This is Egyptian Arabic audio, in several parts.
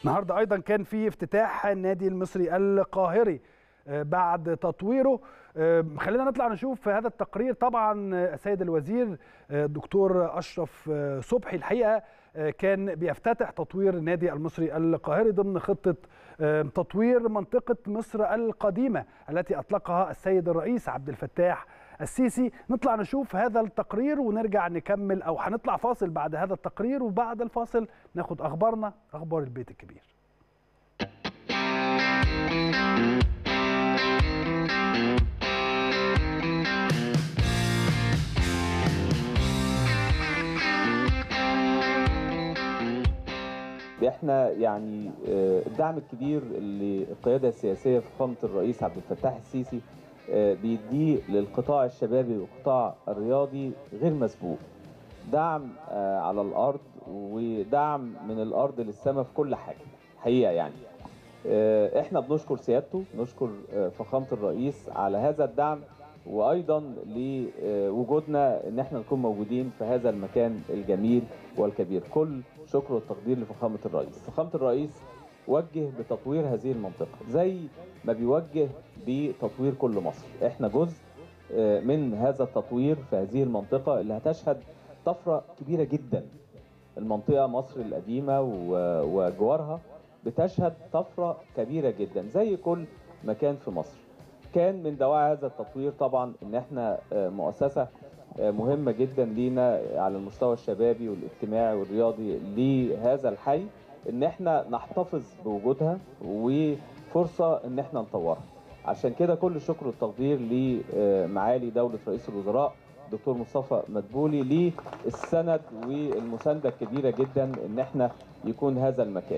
النهارده ايضا كان في افتتاح النادي المصري القاهري بعد تطويره خلينا نطلع نشوف في هذا التقرير طبعا السيد الوزير الدكتور اشرف صبحي الحقيقه كان بيفتتح تطوير النادي المصري القاهري ضمن خطه تطوير منطقه مصر القديمه التي اطلقها السيد الرئيس عبد الفتاح السيسي نطلع نشوف هذا التقرير ونرجع نكمل او هنطلع فاصل بعد هذا التقرير وبعد الفاصل ناخد اخبارنا اخبار البيت الكبير احنا يعني الدعم الكبير اللي القياده السياسيه في فخامه الرئيس عبد الفتاح السيسي بيديه للقطاع الشبابي والقطاع الرياضي غير مسبوق دعم على الارض ودعم من الارض للسماء في كل حاجه حقيقه يعني احنا بنشكر سيادته نشكر فخامه الرئيس على هذا الدعم وايضا لوجودنا ان احنا نكون موجودين في هذا المكان الجميل والكبير كل شكر والتقدير لفخامه الرئيس فخامه الرئيس وجه بتطوير هذه المنطقه زي ما بيوجه بتطوير كل مصر احنا جزء من هذا التطوير في هذه المنطقه اللي هتشهد طفره كبيره جدا المنطقه مصر القديمه وجوارها بتشهد طفره كبيره جدا زي كل مكان في مصر كان من دواعي هذا التطوير طبعا ان احنا مؤسسه مهمه جدا لينا على المستوى الشبابي والاجتماعي والرياضي لهذا الحي ان احنا نحتفظ بوجودها وفرصه ان احنا نطورها عشان كده كل الشكر والتقدير لمعالي دوله رئيس الوزراء دكتور مصطفى مدبولي للسند والمسانده الكبيره جدا ان احنا يكون هذا المكان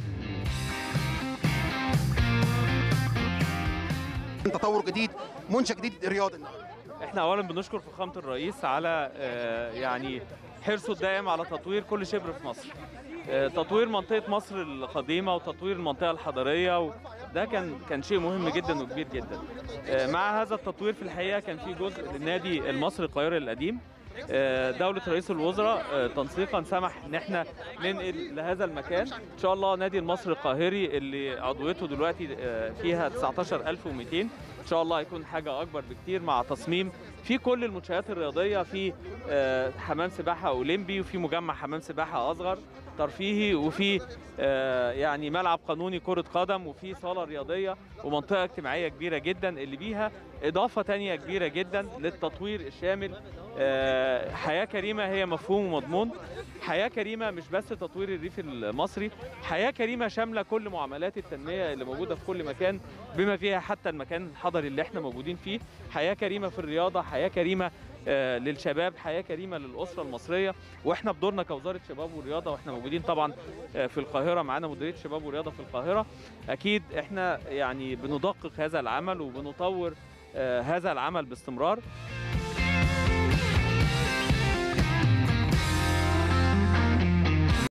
تطور جديد منشا جديد رياضي احنا اولا بنشكر فخامه الرئيس على يعني حرصه الدائم على تطوير كل شبر في مصر تطوير منطقه مصر القديمه وتطوير المنطقه الحضريه ده كان كان شيء مهم جدا وكبير جدا مع هذا التطوير في الحقيقه كان في جزء للنادي المصري القاهري القديم دولة رئيس الوزراء تنسيقا سمح ان احنا ننقل لهذا المكان ان شاء الله نادي المصري القاهري اللي عضويته دلوقتي فيها 19200 ان شاء الله هيكون حاجة اكبر بكتير مع تصميم في كل المنشآت الرياضية في حمام سباحة اولمبي وفي مجمع حمام سباحة اصغر ترفيهي وفي يعني ملعب قانوني كرة قدم وفي صالة رياضية ومنطقة اجتماعية كبيرة جدا اللي بيها إضافة تانية كبيرة جدا للتطوير الشامل حياة كريمة هي مفهوم ومضمون حياة كريمة مش بس تطوير الريف المصري حياة كريمة شاملة كل معاملات التنمية اللي موجودة في كل مكان بما فيها حتى المكان الحضري اللي احنا موجودين فيه حياة كريمة في الرياضة حياة كريمة للشباب حياه كريمه للاسره المصريه واحنا بدورنا كوزاره شباب ورياضه واحنا موجودين طبعا في القاهره معانا مديريه شباب ورياضه في القاهره اكيد احنا يعني بندقق هذا العمل وبنطور هذا العمل باستمرار